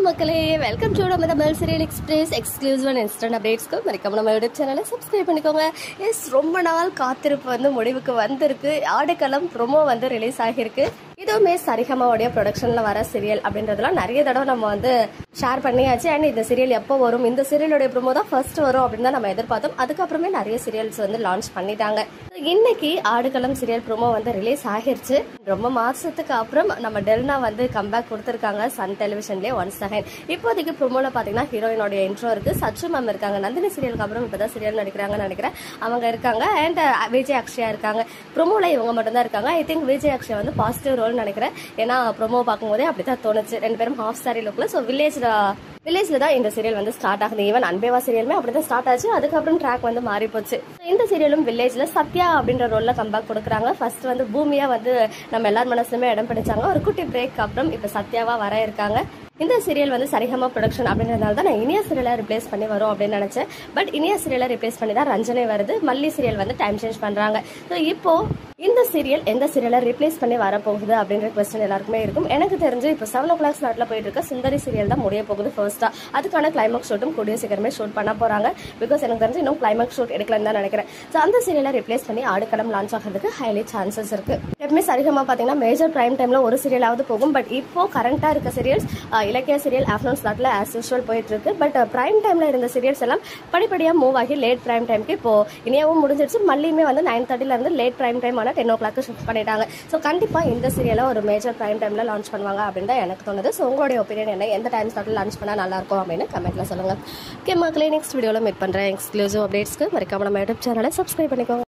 மக்களே welcome to நம்ம Tamil serial express exclusive and instant அப்டேட்ஸ்க்கு மறக்காம நம்ம யூடியூப் சேனலை சப்ஸ்கிரைப் பண்ணிக்கோங்க எஸ் ரொம்ப நாள் காத்திருப்பு வந்து முடிவுக்கு வந்திருக்கு ஆடுகளம் ப்ரொமோ வந்து ரிலீஸ் ஆகியிருக்கு இதுவுமே சரிகமாவுடைய ப்ரொடக்ஷனில் வர சீரியல் அப்படின்றதுலாம் நிறைய தடவை நம்ம வந்து ஷேர் பண்ணியாச்சு அண்ட் இந்த சீரியல் எப்போ வரும் இந்த சீரியலுடைய ப்ரோமோ தான் ஃபர்ஸ்ட் வரும் அப்படின்னு தான் நம்ம எதிர்பார்த்தோம் அதுக்கப்புறமே நிறைய சீரியல்ஸ் வந்து லான்ச் பண்ணிட்டாங்க இன்னைக்கு ஆடுகளம் சீரியல் ப்ரோமோ வந்து ரிலீஸ் ஆகிருச்சு ரொம்ப மாசத்துக்கு அப்புறம் நம்ம டெல்னா வந்து கம்பேக் கொடுத்துருக்காங்க சன் டெலிவிஷன்லேயே ஒன்ஸ் செகண்ட் இப்போதைக்கு ப்ரோமோல பார்த்தீங்கன்னா ஹீரோயினோட இன்ட்ரோ இருக்கு சச்சு மேம் இருக்காங்க நந்தினி சீரியலுக்கு அப்புறம் இப்போதான் சீரியல் நடிக்கிறாங்கன்னு நினைக்கிறேன் அவங்க இருக்காங்க அண்ட் விஜய் அக்ஷயா இருக்காங்க ப்ரோமோல இவங்க மட்டும்தான் இருக்காங்க ஐ திங்க் விஜய் அக்ஷயா வந்து பாசிட்டிவ் ரோல் நினைக்கிறேன் ஏன்னா ப்ரோமோ பார்க்கும்போதே அப்படிதான் தோணுச்சு ரெண்டு பேரும் ஹாஃப் சாரி லுக்ல ஸோ வில்லேஜ் வில்லேஜ்ல தான் இந்த சீரியல் வந்து ஸ்டார்ட் ஆகுது ஈவன் அன்பேவா சீரியலுமே அப்படிதான் ஸ்டார்ட் ஆச்சு அதுக்கப்புறம் ட்ராக் வந்து மாறி போச்சு So, இந்த சீரியலும் வில்லேஜ்ல சத்யா அப்படின்ற ரோல்ல கம்பேக் கொடுக்குறாங்க ஃபர்ஸ்ட் வந்து பூமியா வந்து நம்ம எல்லார் மனசுலுமே இடம் பிடிச்சாங்க ஒரு குட்டி பிரேக் அப்புறம் இப்ப சத்யாவா வர இருக்காங்க இந்த சீரியல் வந்து சரிகமா ப்ரொடக்ஷன் அப்படின்றதால தான் நான் இனியா சீரியலை ரிப்ளேஸ் பண்ணி வரும் அப்படின்னு நினைச்சேன் பட் இனியா சீரியலை ரிப்ளேஸ் பண்ணி தான் ரஞ்சனை வருது மல்லி சீரியல் வந்து டைம் சேஞ்ச் பண்றாங்க ஸோ இப்போ இந்த சீரியல் எந்த சீரியலை ரிப்ளேஸ் பண்ணி வரப்போகுது அப்படின்ற கொஸ்டின் எல்லாருக்குமே இருக்கும் எனக்கு தெரிஞ்சு இப்போ செவன் ஓ கிளாக் ஸ்லாட்ல போயிட்டு இருக்க சுந்தரி சீரியல் தான் முடிய போகுது ஃபர்ஸ்டா அதுக்கான கிளைமாக்ஸ் ஷூட்டும் கூடிய சீக்கிரமே ஷூட் பண்ண போறாங்க பிகாஸ் எனக்கு தெரிஞ்சு இன்னும் கிளைமாக்ஸ் ஷூட் எடுக்கலன்னு தான் நினைக்கிறேன் ஸோ அந்த சீரியலை ரிப்ளேஸ் பண்ணி ஆடுகளம் லான்ச் ஆகிறதுக்கு ஹைலி சான்சஸ் இருக்கு எப்பவுமே சரிகமா பார்த்தீங்கன்னா மேஜர் பிரைம் டைம்ல ஒரு சீரியலாவது போகும் பட் இப்போ கரண்டா இருக்க சீரியல்ஸ் இலக்கிய சீரியல் ஆஃப்டர்நூன் ஸ்லாட்ல ஆஸ் யூஸ்வல் போயிட்டு இருக்கு பட் பிரைம் டைம்ல இருந்த சீரியல்ஸ் எல்லாம் படிப்படியா மூவ் ஆகி லேட் பிரைம் டைம்க்கு இப்போ இனியாவும் முடிஞ்சிருச்சு மல்லியுமே வந்து நைன் தேர்ட்டில இருந்து லேட் பிரைம் டைம் ஆனா டென் ஓ கிளாக் ஷிஃப்ட் பண்ணிட்டாங்க ஸோ கண்டிப்பா இந்த சீரியலை ஒரு மேஜர் பிரைம் டைம்ல லான்ச் பண்ணுவாங்க அப்படின்னு தான் எனக்கு தோணுது ஸோ உங்களுடைய ஒப்பீனியன் என்ன எந்த டைம் ஸ்லாட்ல லான்ச் பண்ணா நல்லா இருக்கும் அப்படின்னு கமெண்ட்ல சொல்லுங்க ஓகே மக்களே நெக்ஸ்ட் வீடியோல மீட் பண்றேன் எக்ஸ்க்ளூசிவ் அப்டேட்ஸ்க்கு மறக்காம நம்ம யூடியூப் சேனலை சப்ஸ்கிரைப் பண்ணிக்கோங்க